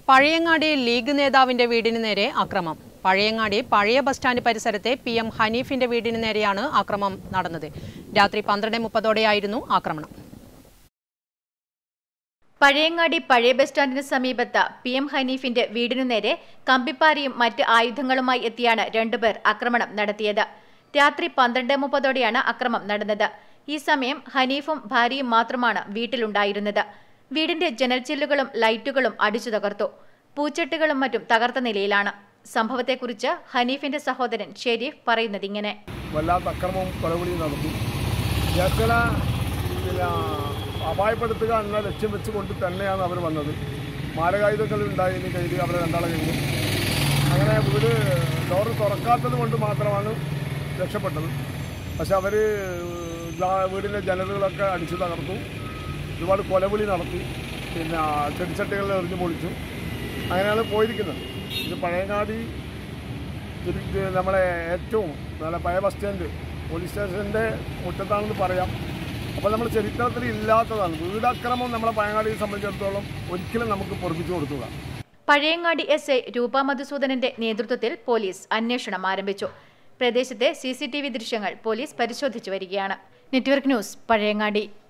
Pazhayangadi league നേതാവിന്റെ വീടിന് നേരെ അക്രമം പഴയങ്ങാടി പഴയ ബസ് സ്റ്റാൻഡ് പരിസരത്തെ പി എം ഹനീഫിന്റെ വീടിന് നേരെയാണ് അക്രമം നടന്നത് രാത്രി പന്ത്രണ്ട് മുപ്പതോടെയായിരുന്നു ആക്രമണം പഴയങ്ങാടി പഴയ ബസ് സ്റ്റാൻഡിന് സമീപത്ത് പി എം ഹനീഫിന്റെ വീടിനു നേരെ കമ്പിപ്പാരിയും മറ്റ് ആയുധങ്ങളുമായി എത്തിയാണ് രണ്ടുപേർ ആക്രമണം നടത്തിയത് രാത്രി പന്ത്രണ്ട് മുപ്പതോടെയാണ് അക്രമം നടന്നത് ഈ സമയം ഹനീഫും ഭാര്യയും മാത്രമാണ് വീട്ടിലുണ്ടായിരുന്നത് വീടിന്റെ ജനൽച്ചില്ലുകളും ലൈറ്റുകളും അടിച്ചു തകർത്തു പൂച്ചെട്ടുകളും മറ്റും തകർത്ത നിലയിലാണ് സംഭവത്തെക്കുറിച്ച് ഹനീഫിന്റെ സഹോദരൻ ഷെരീഫ് പറയുന്നത് ഇങ്ങനെ വല്ലാത്ത അക്രമവും കൊലവിളിയും നടത്തി ജനങ്ങളെ പിന്നെ അപായപ്പെടുത്തുക എന്ന ലക്ഷ്യം വെച്ചുകൊണ്ട് തന്നെയാണ് അവർ വന്നത് മാരകായുധങ്ങൾ ഉണ്ടായതിന് കയ്യിൽ അവരെ രണ്ടാളെ കഴിഞ്ഞു അങ്ങനെ വീട് ഡോറ് തുറക്കാത്തത് കൊണ്ട് മാത്രമാണ് രക്ഷപ്പെട്ടത് പക്ഷെ അവർ വീടിൻ്റെ ജനലുകളൊക്കെ അടിച്ചു തകർത്തു ഒരുപാട് കൊലവിളി നടത്തി പിന്നെ ചെടിച്ചട്ടികളിൽ എറിഞ്ഞു പൊളിച്ചു അങ്ങനെയാണ് പോയിരിക്കുന്നത് ഇത് പഴയങ്ങാടി ഇത് നമ്മളെ ഏറ്റവും നല്ല പഴയ ബസ് സ്റ്റാൻഡ് പോലീസ് സ്റ്റേഷൻ്റെ മുറ്റത്താണെന്ന് പറയാം അപ്പോൾ നമ്മൾ ചരിത്രത്തിൽ ഇല്ലാത്തതാണ് വീടാക്രമം നമ്മളെ പഴയങ്ങാടിയെ സംബന്ധിച്ചിടത്തോളം ഒരിക്കലും നമുക്ക് പൊറപ്പിച്ചു കൊടുത്തുക പഴയങ്ങാടി എസ് ഐ രൂപ മധുസൂദനന്റെ നേതൃത്വത്തിൽ പോലീസ് അന്വേഷണം ആരംഭിച്ചു പ്രദേശത്തെ സി ദൃശ്യങ്ങൾ പോലീസ് പരിശോധിച്ചു വരികയാണ് നെറ്റ്വർക്ക് ന്യൂസ് പഴയങ്ങാടി